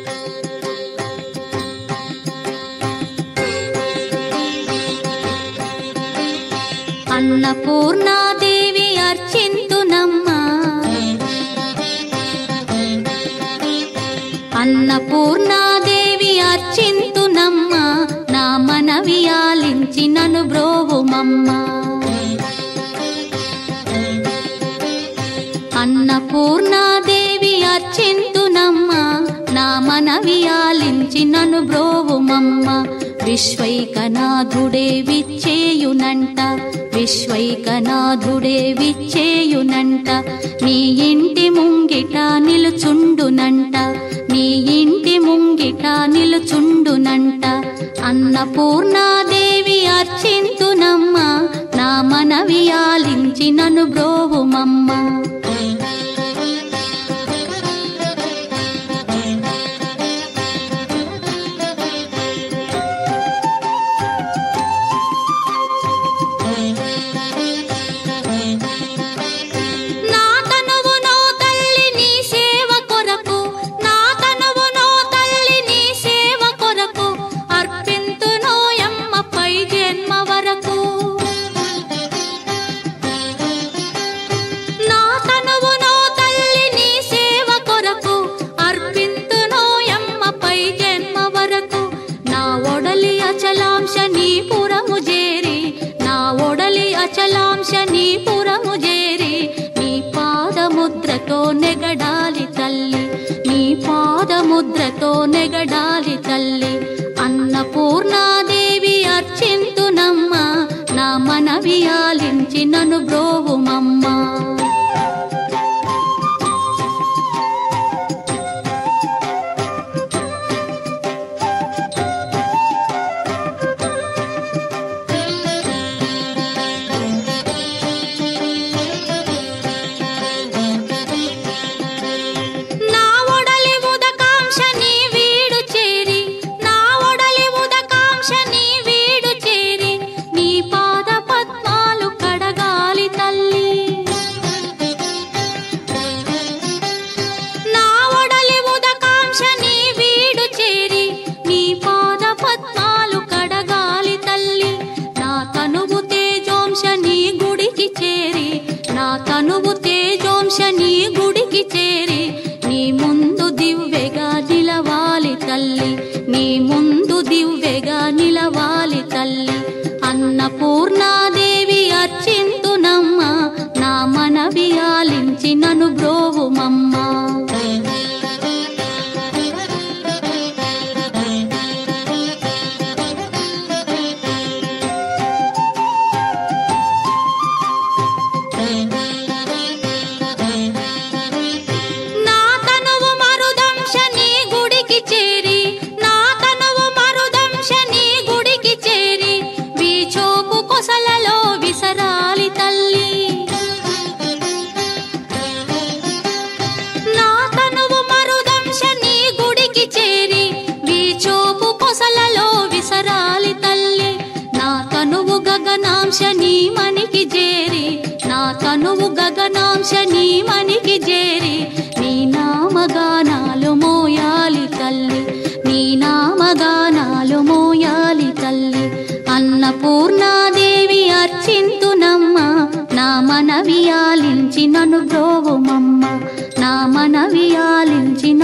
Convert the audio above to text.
అన్నపూర్ణాదేవి అర్చింతునమ్మా అన్నపూర్ణాదేవి అర్చింతునమ్మా నా మనవి ఆలించి నను బ్రోవుమమ్మా అన్నపూర్ణాదేవి అర్చింతునమ్మా నా మనవి ఆలించి నను బ్రోవుమమ్మ విశ్వైకనాథుడే విచ్చేయునంట విశ్వైకనాథుడే విచ్చేయునంట నీ ఇంటి ముంగిట నిలుచుండునంట నీ ఇంటి ముంగిట నిలుచుండునంట అన్నపూర్ణాదేవి అర్చింతునమ్మ నా మనవి ఆలించి నను బ్రోవుమమ్మ నా తనువునో తల్లి నీ సేవ కొరకు నా తనువునో తల్లి నీ సేవ కొరకు అర్పింతునో యమ్మపై జన్మ వరకు నా తనువునో తల్లి నీ సేవ కొరకు అర్పింతునో యమ్మపై జన్మ వరకు నా ఒడలి అచలాంశ నీ పురము చేరి నా ఒడలి అచలాంశ నీ పురము చేరి నీ పాదముద్రతో నెగడాలి తల్లి నీ పాదముద్రతో నెగడాలి తల్లి అన్నపూర్ణాదేవి అర్చింతునమ్మ నా మనవి ఆలించి నను బ్రోవుమమ్మా నా ఒడలి ఉదకాంక్ష నీ వీడు చేరి నా ఒడలి ఉదకాంక్ష నీ వీడు చేరి నీ పాద పద్మాలు కడగాలి తల్లి నా ఒడలి ఉదకాంక్ష నీ వీడు చేరి నీ పాద పద్మాలు కడగాలి తల్లి నా తనువు తేజోంశ నీ గుడికి చేరి నా తనువు తేజోంశ నీ గుడికి చేరి నీ ముందు దివ్వెగా నిలవాలి తల్లి నీ ముందు దివ్వెగా నిలవాలి తల్లి అన్నపూర్ణాదేవి అర్చింతునమ్మ నా మనవి ఆలించి నను బ్రోవుమమ్మా నా తనువు మరుదంశ నీ గుడికి చేరి నా తనువు మరుదంశ నీ గుడికి చేరి వీచోపు కొసలలో విసరాలి తల్లి నా తనువు మరుదంశ నీ గుడికి చేరి వీచోపు కొసలలో విసరాలి తల్లి నా తనువు గగనాంశ నీ మనికి చేరి నా తనువు గగనాంశ నీ మనికి చేరి నీ నామగానాలు మోయాలి తల్లి నీ నామగానాలు మోయాలి తల్లి అన్నపూర్ణాదేవి అర్చింతునమ్మ నా మనవి ఆలించి నను బ్రోవుమమ్మ నా మనవి ఆలించి